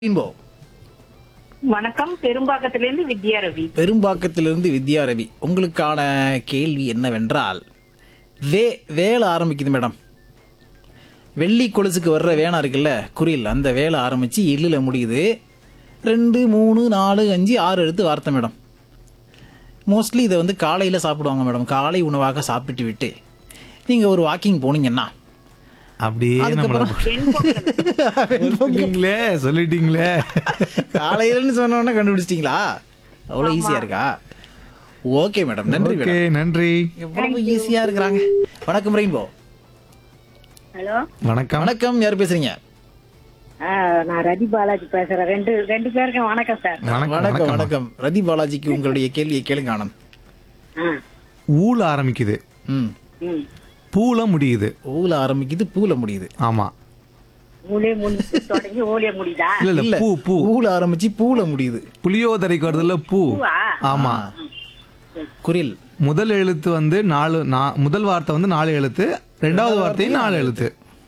இன்போ வணக்கம் பெரும்பாக்கத்திலிருந்து வித்யா ரவி பெரும்பாக்கத்திலிருந்து வித்யா ரவி உங்களுக்கான கேள்வி என்னவென்றால் வே வேலை ஆரம்பிக்குது மேடம் வெள்ளி கொலுசுக்கு வர்ற வேணா இருக்குல்ல குறில் அந்த வேலை ஆரம்பிச்சு எள்ளில் முடியுது ரெண்டு மூணு நாலு அஞ்சு ஆறு எழுத்து வார்த்தை மேடம் மோஸ்ட்லி இதை வந்து காலையில் சாப்பிடுவாங்க மேடம் காலை உணவாக சாப்பிட்டு விட்டு நீங்கள் ஒரு வாக்கிங் போனீங்கன்னா அப்படியே நம்மள சொல்லிட்டீங்களே சொல்லிட்டீங்களே காலையிலன்னு சொன்னோன்னே கண்டுபிடிச்சிட்டிங்களா அவ்வளோ ஈஸியாக இருக்கா ஓகே மேடம் நன்றி ஓகே மேடம் நன்றி எவ்வளவு ஈஸியாக இருக்கிறாங்க வணக்கம் ரெயின்போ ஹலோ வணக்கம் வணக்கம் யார் பேசுறீங்க நான் ரதி பாலாஜி பேசுறேன் ரெண்டு ரெண்டு பேருக்கும் வணக்கம் சார் வணக்கம் வணக்கம் வணக்கம் வணக்கம் ரதி பாலாஜிக்கு உங்களுடைய கேள்வியை கேளுங்க ஆனந்த் ஆ, ஊல ஆரம்பிக்குது ம் ம். பூல முடியுது ஊல ஆரம்பிக்குது பூல முடியுது ஆமா ஊலே முடி தொடங்கி ஊலே முடியுதா இல்ல இல்ல இல்ல பூ பூ ஊல ஆரம்பிச்சு பூல முடியுது புளியோதரைக்கு வருதுல்ல பூ பூவா? ஆமா குரில் முதல் எழுத்து வந்து நாலு நா- முதல் வார்த்தை வந்து நாலு எழுத்து ரெண்டாவது வார்த்தையும் நாலு எழுத்து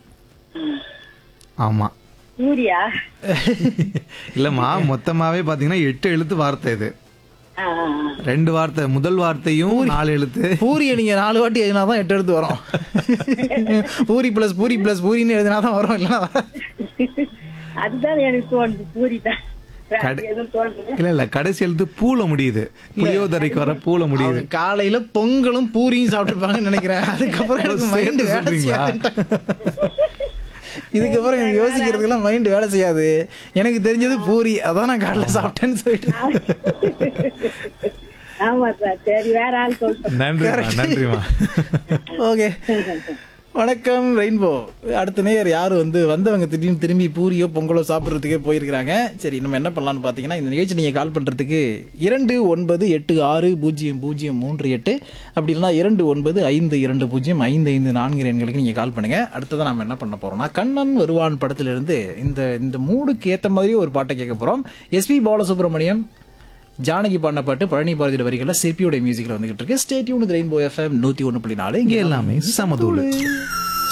ஆமா சூர்யா இல்லம்மா மொத்தமாவே பாத்தீங்கன்னா எட்டு எழுத்து வார்த்தை இது ஆ, ஆ, ஆ. ரெண்டு வார்த்தை முதல் வார்த்தையும் நாலு எழுத்து பூரியை நீங்க நாலு வாட்டி எழுதினா தான் எட்டு எடுத்து வரும் பூரி பிளஸ் பூரி பிளஸ் பூரின்னு எழுதினா தான் வரும் இல்லைன்னா வராது. அதுதான் எனக்கு தோணுது பூரி தான் வேற கடை- எதுவும் தோணுது இல்ல இல்ல கடைசி எழுத்து பூல முடியுது புளியோதரைக்கு வர பூல முடியுது அவங்க காலையில பொங்கலும் பூரியும் சாப்பிட்டுருப்பாங்கன்னு நினைக்கிறேன் அதுக்கப்புறம் எனக்கு மைண்ட் சேர்த்து வேலை சொல்றீங்களா? செய்யாது இதுக்கப்புறம் எனக்கு யோசிக்கிறதுக்கெல்லாம் மைண்ட் வேலை செய்யாது எனக்கு தெரிஞ்சது பூரி அதான் நான் காலைல சாப்பிட்டேன்னு சொல்லிட்டு ஆமா சார் சரி வேற ஆள் சொல்றேன் நன்றிமா நன்றிமா ஓகே வணக்கம் ரெயின்போ அடுத்த நேயர் யார் வந்து வந்தவங்க திடீர்னு திரும்பி பூரியோ பொங்கலோ சாப்பிட்றதுக்கே போயிருக்கிறாங்க சரி நம்ம என்ன பண்ணலாம்னு பார்த்தீங்கன்னா இந்த நிகழ்ச்சி நீங்கள் கால் பண்ணுறதுக்கு இரண்டு ஒன்பது எட்டு ஆறு பூஜ்ஜியம் பூஜ்ஜியம் மூன்று எட்டு அப்படி இல்லைனா இரண்டு ஒன்பது ஐந்து இரண்டு பூஜ்ஜியம் ஐந்து ஐந்து நான்கு எண்களுக்கு நீங்கள் கால் பண்ணுங்கள் அடுத்ததான் நம்ம என்ன பண்ண போகிறோம்னா கண்ணன் வருவான் படத்திலிருந்து இந்த இந்த மூடுக்கு ஏற்ற மாதிரியே ஒரு பாட்டை கேட்க போகிறோம் எஸ்பி பாலசுப்ரமணியம் ஜானகி பாடின பாட்டு பழனி பாரதியோட வரிகளில் சிற்பியோட மியூசிக்கில் வந்துகிட்டு இருக்கு ஸ்டேட்யூன் ரெயின்போ எஃப்எம் நூற்றி ஒன்று புள்ளி நாலு இங்க இங்கே எல்லாமே சமதூளு